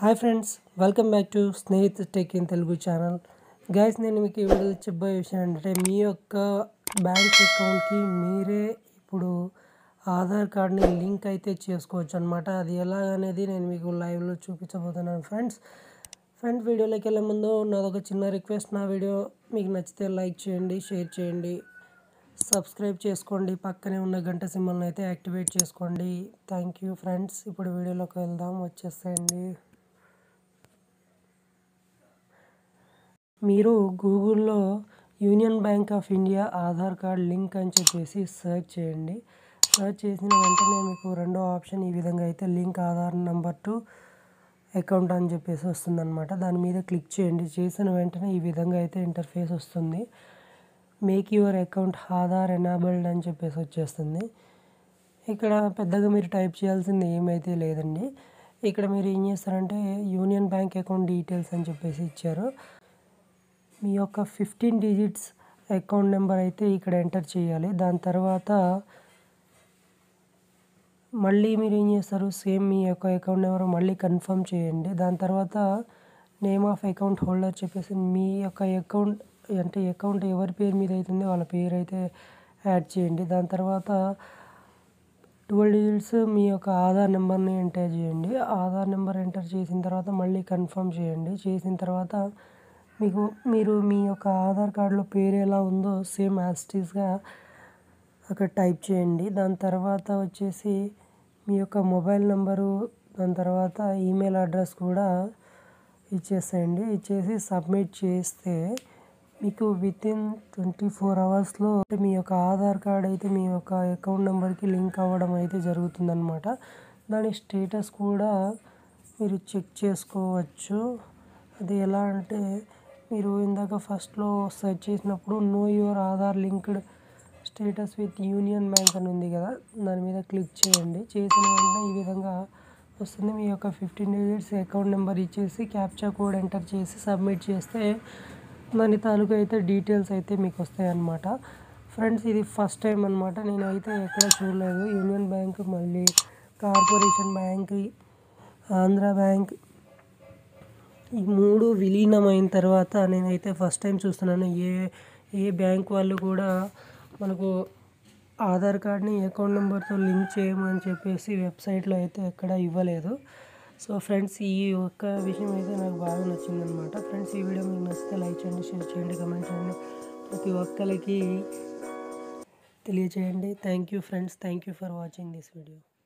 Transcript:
hi friends welcome back to Snehith tech in Telugu channel guys నేను మీకు ఈ వీడియోలో చెప్పబోయే విషయం ఏంటంటే మీ యొక్క బ్యాంక్ అకౌంట్కి మీరే ఇప్పుడు ఆధార్ కార్డ్ని లింక్ అయితే చేసుకోవచ్చు అనమాట అది ఎలా అనేది నేను మీకు లైవ్లో చూపించబోతున్నాను ఫ్రెండ్స్ ఫ్రెండ్స్ వీడియోలోకి వెళ్ళే ముందు నాదొక చిన్న రిక్వెస్ట్ నా వీడియో మీకు నచ్చితే లైక్ చేయండి షేర్ చేయండి సబ్స్క్రైబ్ చేసుకోండి పక్కనే ఉన్న గంట సింబల్ని అయితే యాక్టివేట్ చేసుకోండి థ్యాంక్ యూ ఫ్రెండ్స్ ఇప్పుడు వీడియోలోకి వెళ్దాం వచ్చేసేయండి మీరు గూగుల్లో union bank of India Aadhaar card link అని చెప్పేసి సెర్చ్ చేయండి సెర్చ్ చేసిన వెంటనే మీకు రెండో ఆప్షన్ ఈ విధంగా అయితే link Aadhaar number to account అని చెప్పేసి వస్తుందన్నమాట దాని మీద క్లిక్ చేయండి చేసిన వెంటనే ఈ విధంగా అయితే ఇంటర్ఫేస్ వస్తుంది make your account Aadhaar enabled అని చెప్పేసి వచ్చేస్తుంది ఇక్కడ పెద్దగా మీరు టైప్ చేయాల్సింది ఏమైతే లేదండి ఇక్కడ మీరు ఏం చేస్తారంటే యూనియన్ బ్యాంక్ అకౌంట్ డీటెయిల్స్ అని చెప్పేసి ఇచ్చారు మీ యొక్క ఫిఫ్టీన్ డిజిట్స్ అకౌంట్ నెంబర్ అయితే ఇక్కడ ఎంటర్ చేయాలి దాని తర్వాత మళ్ళీ మీరు ఏం చేస్తారు సేమ్ మీ యొక్క అకౌంట్ నెంబర్ మళ్ళీ కన్ఫర్మ్ చేయండి దాని తర్వాత నేమ్ ఆఫ్ అకౌంట్ హోల్డర్ చెప్పేసి మీ యొక్క అకౌంట్ అంటే అకౌంట్ ఎవరి పేరు మీద అవుతుందో వాళ్ళ పేరు అయితే యాడ్ చేయండి దాని తర్వాత ట్వెల్వ్ డిజిట్స్ మీ యొక్క ఆధార్ నెంబర్ని ఎంటర్ చేయండి ఆధార్ నెంబర్ ఎంటర్ చేసిన తర్వాత మళ్ళీ కన్ఫర్మ్ చేయండి చేసిన తర్వాత మీకు మీరు మీ యొక్క ఆధార్ కార్డులో పేరు ఎలా ఉందో సేమ్ యాస్టీస్గా అక్కడ టైప్ చేయండి దాని తర్వాత వచ్చేసి మీ యొక్క మొబైల్ నెంబరు దాని తర్వాత ఈమెయిల్ అడ్రస్ కూడా ఇచ్చేసేయండి ఇచ్చేసి సబ్మిట్ చేస్తే మీకు విత్ ఇన్ ట్వంటీ ఫోర్ అవర్స్లో మీ యొక్క ఆధార్ కార్డ్ అయితే మీ యొక్క అకౌంట్ నెంబర్కి లింక్ అవ్వడం అయితే జరుగుతుందన్నమాట దాని స్టేటస్ కూడా మీరు చెక్ చేసుకోవచ్చు అది ఎలా అంటే మీరు ఇందాక ఫస్ట్లో సెర్చ్ చేసినప్పుడు know your Aadhaar linked status with union bank అని ఉంది కదా దాని మీద క్లిక్ చేయండి చేసిన వెంటనే ఈ విధంగా వస్తుంది మీ యొక్క ఫిఫ్టీన్ డిజిట్స్ అకౌంట్ నెంబర్ ఇచ్చేసి క్యాప్చా కోడ్ ఎంటర్ చేసి సబ్మిట్ చేస్తే దాని తాలూకు అయితే డీటెయిల్స్ అయితే మీకు వస్తాయి అన్నమాట ఫ్రెండ్స్ ఇది ఫస్ట్ టైం అనమాట నేనైతే ఎక్కడ చూడలేదు యూనియన్ బ్యాంక్ మళ్ళీ కార్పొరేషన్ బ్యాంక్ ఆంధ్ర బ్యాంక్ ఈ మూడు విలీనమైన తర్వాత నేనైతే ఫస్ట్ టైం చూస్తున్నాను ఏ ఏ బ్యాంక్ వాళ్ళు కూడా మనకు ఆధార్ కార్డ్ని అకౌంట్ నెంబర్తో లింక్ చేయమని చెప్పేసి వెబ్సైట్లో అయితే ఎక్కడ ఇవ్వలేదు సో ఫ్రెండ్స్ ఈ ఒక్క విషయం అయితే నాకు బాగా నచ్చిందనమాట ఫ్రెండ్స్ ఈ వీడియో మీకు నచ్చితే లైక్ చేయండి షేర్ చేయండి కమెంట్ చేయండి ప్రతి ఒక్కరికి తెలియచేయండి thank you friends thank you for watching this video